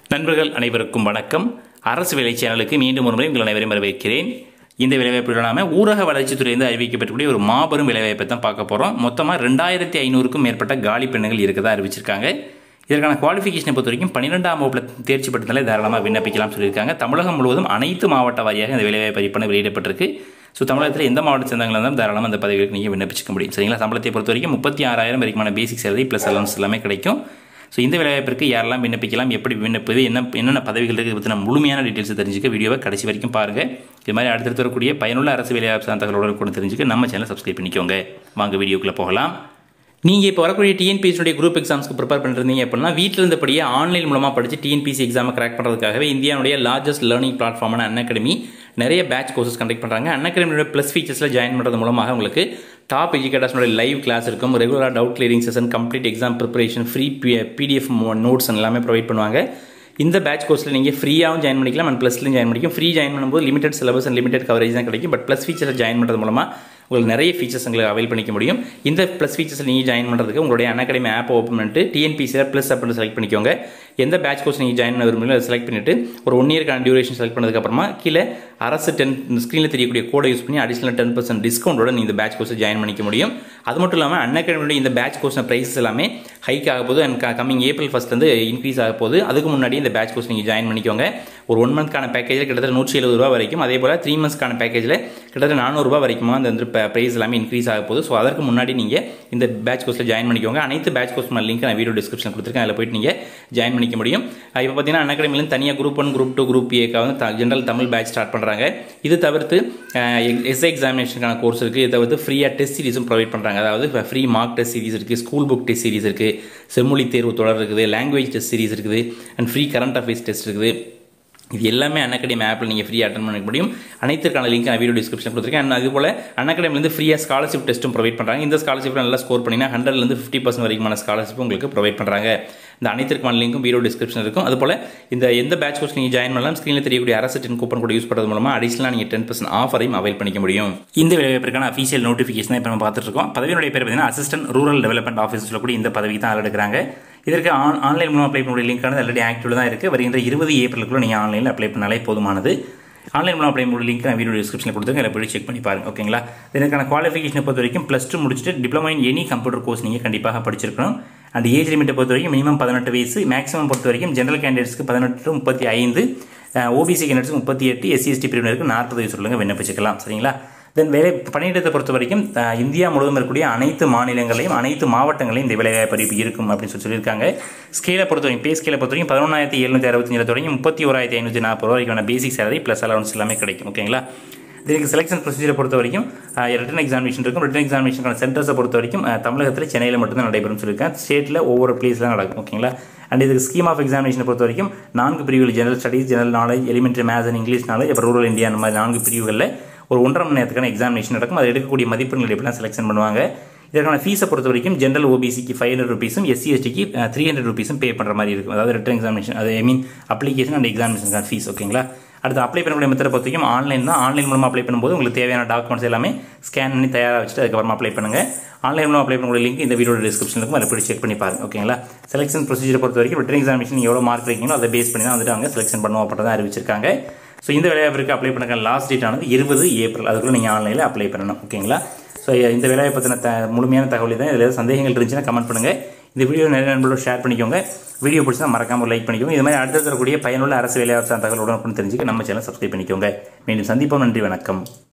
நண்பர்கள் அனைவருக்கும் வணக்கம் அரசு வேலை சேனலுக்கு மீண்டும் ஒரு முறை உங்கள் அனைவரையும் வரவேற்கிறேன் இந்த வேலைவாய்ப்பு இல்லாமல் ஊரக வளர்ச்சித்துறையிலிருந்து அறிவிக்கப்பட்டக்கூடிய ஒரு மாபெரும் வேலைவாய்ப்பை தான் பார்க்க போகிறோம் மொத்தமாக ரெண்டாயிரத்தி ஐநூறுக்கும் மேற்பட்ட காலி பெண்ணுகள் இருக்கதா அறிவிச்சிருக்காங்க இதற்கான குவாலிஃபிகேஷனை பொறுத்த வரைக்கும் பன்னிரெண்டாம் வகுப்பில் தேர்ச்சி பெற்றதாலே தாராளமாக விண்ணப்பிக்கலாம் சொல்லியிருக்காங்க தமிழகம் முழுவதும் அனைத்து மாவட்ட வாரியாக இந்த வேலைவாய்ப்பு அறிவிப்பனை வெளியிடப்பட்டிருக்கு ஸோ தமிழகத்தில் எந்த மாவட்ட சேர்ந்தவங்களாக இருந்தாலும் தாராளமாக அந்த பதவிகளுக்கு நீங்கள் விண்ணப்பிச்சிக்க முடியும் சரிங்களா சம்பளத்தை பொறுத்த வரைக்கும் முப்பத்தி ஆறாயிரம் வரைக்குமான பேசிக் சேலரி ப்ளஸ் அலவன்ஸ் எல்லாமே கிடைக்கும் ஸோ இந்த வேலைவாய்ப்பிற்கு யாரெல்லாம் விண்ணப்பிக்கலாம் எப்படி விண்ணப்பது என்ன என்னென்ன பதவிகள் இருக்குது பற்றின முழுமையான டீட்டெயில்ஸ் தெரிஞ்சுக்க வீடியோவை கடைசி வரைக்கும் பாருங்கள் இது மாதிரி அடுத்தடுத்து வரக்கூடிய பயனுள்ள அரசு வேலைவாய்ப்பு சார்ந்த தகவலோட கூட தெரிஞ்சுக்க நம்ம சேனலை சப்ஸ்கிரைப் பண்ணிக்கோங்க வாங்க வீடியோக்குள்ளே போகலாம் நீங்கள் இப்போ வரக்கூடிய டிஎன்பிஎஸ்சியுடைய குரூப் எக்ஸாம்ஸ்க்கு ப்ரிப்பேர் பண்ணிருந்தீங்க அப்படின்னா வீட்டில் இருந்தபடியே ஆன்லைன் மூலமாக படித்து டிஎன்பிசி எக்ஸாமை கிராக் பண்ணுறதுக்காகவே இந்தியாவுடைய லார்ஜஸ்ட் லேர்னிங் பிளாட்ஃபார்மான அன் அகாடமி நிறைய பேட்ச் கோர்சஸ் கண்டக்ட் பண்ணுறாங்க அன் அகாடமியோட ப்ளஸ் ஃபீச்சர்ஸில் ஜாயின் பண்ணுறது மூலமாக உங்களுக்கு டாப் எஜுகேட்டர்ஸோட லைவ் கிளாஸ் இருக்கும் ரெகுலராக doubt clearing session complete exam preparation free PDF notes எல்லாமே ப்ரொவைட் பண்ணுவாங்க இந்த பேட்ச் கோர்ஸில் நீங்கள் ஃப்ரீயாகவும் ஜாயின் பண்ணிக்கலாம் அண்ட் ப்ளஸ்லையும் ஜாயின் பண்ணிக்கலாம் ஃப்ரீ ஜாயின் பண்ணும்போது limited syllabus and limited coverage தான் கிடைக்கும் பட் ப்ளஸ் ஃபீச்சரை ஜாயின் பண்ணுறது மூலமாக உங்களுக்கு நிறைய ஃபீச்சர்ஸ் உங்களுக்கு அவைல் பண்ணிக்க முடியும் இந்த ப்ளஸ் ஃபீச்சர்ஸ் நீங்கள் ஜாயின் பண்ணுறதுக்கு உங்களுடைய அன்அகாடமி ஆப் ஓப்பன் பண்ணிட்டு டிஎன்பிசியில் ப்ளஸ் அப்படின்னு செலக்ட் பண்ணிக்கோங்க எந்த பேட்ச் கோர்ஸ் நீங்கள் ஜாயின் பண்ண விரும்புங்களோ அதை செலக்ட் பண்ணிட்டு ஒரு ஒன் இயர்க்கான டியூரேஷன் செலக்ட் பண்ணதுக்கப்புறமா கீழே அரசு டென் ஸ்க்ரீனில் தெரியக்கூடிய கோடை யூஸ் பண்ணி அடிஷனல் டென் பர்சன்ட் டிஸ்கவுண்டோட நீங்கள் இந்த பேட்ச் கோர்ஸை ஜாயின் பண்ணிக்க முடியும் அது மட்டும் இல்லாமல் அன்அகாடமியோட இந்த பேட்ச் கோர்ஸ் ப்ரைஸஸ் எல்லாமே ஹைக் ஆக போகுது அண்ட் கமிங் ஏப்ரல் ஃபஸ்ட்லேருந்து இன்க்ரீஸ் ஆக போகுது அதுக்கு முன்னாடி இந்த பேட்ச் கோர்ஸ் நீங்கள் ஜாயின் பண்ணிக்கோங்க ஒரு ஒன் மந்த்க்கான பேக்கேஜில் கிட்டத்தட்ட நூற்றி எழுபது ரூபா வரைக்கும் அதே போல் த்ரீ மந்த்ஸ்க்கான பேக்கேஜில் கிட்டத்தட்ட நானூறுரூவா வரைக்கும் அந்த வந்து ப்ரைஸ் எல்லாமே இன்க்ரீஸ் ஆக போகுது ஸோ அதற்கு முன்னாடி நீங்கள் இந்த பேட்ச் கோர்ஸில் ஜாயின் பண்ணிக்கோங்க அனைத்து பேட்ச் கோர்ஸ் லிங்க் நான் வீடியோ டிஸ்கிரிப்ஷன் கொடுத்துருக்கேன் அதில் போயிட்டு நீங்கள் ஜாயின் பண்ணிக்க முடியும் இப்போ பார்த்தீங்கன்னா அன்அகாடமியில் தனியாக group one group two group ஏக்காக வந்து ஜென்ரல் தமிழ் பேட்ச் ஸ்டார்ட் பண்ணுறாங்க இது தவிர்த்து எஸ்ஐ எக்ஸாமினேஷனுக்கான கோர்ஸ் இருக்குது இது தவிர்த்து ஃப்ரீயாக டெஸ்ட் சீரிஸும் ப்ரொவைட் பண்ணுறாங்க அதாவது ஃப்ரீ மார்க் டெஸ்ட் சீரிஸ் இருக்குது ஸ்கூல் புக் டெஸ்ட் சீரிஸ் இருக்குது செம்மொழி தேர்வு தொடர் இருக்குது லாங்குவேஜ் டெஸ்ட் சீரிஸ் இருக்குது and free current affairs test இருக்குது இது எல்லாமே அன்அகாடமி ஆப்பில் நீங்கள் ஃப்ரீ அட்டன் பண்ணிக்க முடியும் அனைத்துக்கான லிங்க் நான் வீடியோ டிஸ்கிரிப்ஷன் கொடுத்துருக்கேன் அண்ட் அதுபோல் அன்அகாடமிலேருந்து ஃப்ரீயாக ஸ்காலர்ஷிப் டெஸ்ட்டும் ப்ரொவைட் பண்ணுறாங்க இந்த ஸ்காலர்ஷிப் நல்லா ஸ்கோர் பண்ணிங்கன்னா ஹண்ட்ரட்லேருந்து ஃபிஃப்டி பர்சன்ட் வரைக்குமான ஸ்காலர்ஷிப் உங்களுக்கு ப்ரொவைட் பண்ணுறாங்க இந்த அனைத்திற்கான லிங்க்கும் வீடியோ டிஸ்கிரிப்ஷன் இருக்கும் அதுபோல் இந்த எந்த பேட்ச் கோர்ஸ் நீங்கள் ஜாயின் பண்ணலாம் ஸ்க்ரீனில் தெரியக்கூடிய அரசு டென் கூப்பன் கூட யூஸ் பண்ணுறது மூலமாக அடிஷனலாக நீங்கள் டென் பர்சன்ட் ஆஃபரையும் அவைல் பண்ணிக்க முடியும் இந்த வேலைவாய்ப்பிற்கான அஃபீஷியல் நோட்டிஃபிகேஷன் இப்போ நம்ம பார்த்துட்டு இருக்கோம் பதவியினுடைய பேர் பார்த்தீங்கன்னா அசிஸ்டன்ட் ரூரல் டெவலப்மெண்ட் ஆஃபீஸ் சொல்லக்கூடிய இந்த பதவிக்கு தான் எடுக்கிறாங்க இதற்கு ஆன் ஆன்லைன் மூலம் அப்ளை பண்ணக்கூடிய லிங்க் ஆனது ஆல்ரெடி ஆக்டிவ் தான் இருக்குது வருகின்ற இருபது ஏப்ரலுக்குள்ள நீங்கள் ஆன்லைனில் அப்ளை பண்ணாலே போதுமானது ஆன்லைன் மூலம் அப்ளை பண்ண லிங்க் நான் வீடியோ டிஸ்கிரிப்ஷனில் கொடுத்துருக்கேன் அதில் போய் செக் பண்ணி பாருங்க ஓகேங்களா இதற்கான குவாலிஃபிகேஷனை பொறுத்த வரைக்கும் ப்ளஸ் டூ முடிச்சுட்டு diploma in any computer course நீங்கள் கண்டிப்பாக படிச்சிருக்கணும் அண்ட் ஏஜ் லிமிட்டை பொறுத்த வரைக்கும் மினிமம் பதினெட்டு வயசு மேக்ஸிமம் பொறுத்த வரைக்கும் ஜென்ரல் கேண்டிடேட்ஸ்க்கு பதினெட்டு முப்பத்தி ஐந்து ஓபிசி கேண்டிடேட்ஸ்க்கு முப்பத்தி எட்டு எஸ்சி எஸ்டி பிரிவினருக்கு நாற்பது வயசு சொல்லுங்க விண்ணப்பிச்சுக்கலாம் சரிங்களா தென் வேலை பணியிடத்தை பொறுத்த வரைக்கும் இந்தியா முழுவதும் இருக்கக்கூடிய அனைத்து மாநிலங்களையும் அனைத்து மாவட்டங்களையும் இந்த வேலைவாய்ப்பு அறிவிப்பு இருக்கும் அப்படின்னு சொல்லி சொல்லியிருக்காங்க ஸ்கேலை பொறுத்த வரைக்கும் பே ஸ்கேலை பொறுத்த வரைக்கும் பதினொன்றாயிரத்தி எழுநூற்றி அறுபத்தஞ்சில் தொடங்கி முப்பத்தி ஓராயிரத்தி ஐநூற்றி நாற்பது ரூபா வரைக்கான பேசிக் சேலரி ப்ளஸ் அலவன்ஸ் எல்லாமே கிடைக்கும் ஓகேங்களா இதுக்கு செலெக்ஷன் ப்ரொசீஜரை பொறுத்த வரைக்கும் ரிட்டன் எக்ஸாமினேஷன் இருக்கும் ரிட்டன் எக்ஸாமினேஷனுக்கான சென்டர்ஸை பொறுத்த வரைக்கும் தமிழகத்தில் சென்னையில் மட்டும்தான் நடைபெறும் சொல்லியிருக்கேன் ஸ்டேட்டில் ஒவ்வொரு பிளேஸில் நடக்கும் ஓகேங்களா அண்ட் இதுக்கு ஸ்கீம் ஆஃப் எக்ஸாமினேஷனை பொறுத்த வரைக்கும் நான்கு பிரிவுகள் general studies general knowledge elementary maths and English knowledge அப்புறம் ரூரல் இந்தியா அந்த மாதிரி நான்கு பிரிவுகளில் ஒரு ஒன்றரை மணி நேரத்துக்கான எக்ஸாமினேஷன் நடக்கும் அதை எடுக்கக்கூடிய மதிப்பெண்கள் எப்படிலாம் செலெக்ஷன் பண்ணுவாங்க இதற்கான ஃபீஸை பொறுத்த வரைக்கும் ஜென்ரல் ஓபிசிக்கு ஃபைவ் ஹண்ட்ரட் ருபீஸும் எஸ்சி எஸ்டிக்கு த்ரீ ஹண்ட்ரட் ருபீஸும் பே பண்ணுற மாதிரி இருக்கும் அதாவது ரிட்டன் எக்ஸாமினேஷன் அது I mean application and examination fee ஓகேங்களா அடுத்து அப்ளை பண்ணக்கூடிய மெத்தடை பொறுத்த வரைக்கும் ஆன்லைன் தான் ஆன்லைன் மூலமாக அப்ளை பண்ணும்போது உங்களுக்கு தேவையான டாக்குமெண்ட்ஸ் எல்லாமே ஸ்கேன் பண்ணி தயாராக வச்சுட்டு அதுக்கப்புறமா அப்ளை பண்ணுங்கள் ஆன்லைன் மூலம் அப்ளை பண்ணக்கூடிய லிங்க் இந்த வீடியோ டிஸ்கிரிப்ஷன் இருக்கும் அதை போய் செக் பண்ணி பாருங்க ஓகேங்களா செலெக்ஷன் ப்ரொசீஜர் பொறுத்த வரைக்கும் ரிட்டன் எக்ஸாமினேஷன் எவ்வளோ மார்க் வைக்கீங்களோ அதை பேஸ் பண்ணி தான் வந்துட்டு அவங்க செலெக்ஷன் பண்ணுவோம் அப்படின்றத அறிவிச்சிருக்காங்க ஸோ இந்த வேலைவாய்ப்பிற்கு அப்ளை பண்ண லாஸ்ட் டேட் ஆனது இருபது ஏப்ரல் அதுக்குள்ளே நீங்கள் ஆன்லைனில் அப்ளை பண்ணணும் ஓகேங்களா ஸோ இந்த வேலையை பற்றின த முழுமையான தகவல் தான் இதில் சந்தேகங்கள் இருந்துச்சுன்னா கமெண்ட் பண்ணுங்கள் இந்த வீடியோ நிறைய நண்பர்களோட ஷேர் பண்ணிக்கோங்க வீடியோ பிடிச்சா மறக்காம லைக் பண்ணிக்கோங்க இது மாதிரி அடுத்த தரக்கூடிய பயனுள்ள அரசு வேலைவாய்ப்பு தகவலுடன் தெரிஞ்சுக்க நம்ம சேனல் சப்ஸ்கிரைப் பண்ணிக்கோங்க மீண்டும் சந்திப்போம் நன்றி வணக்கம்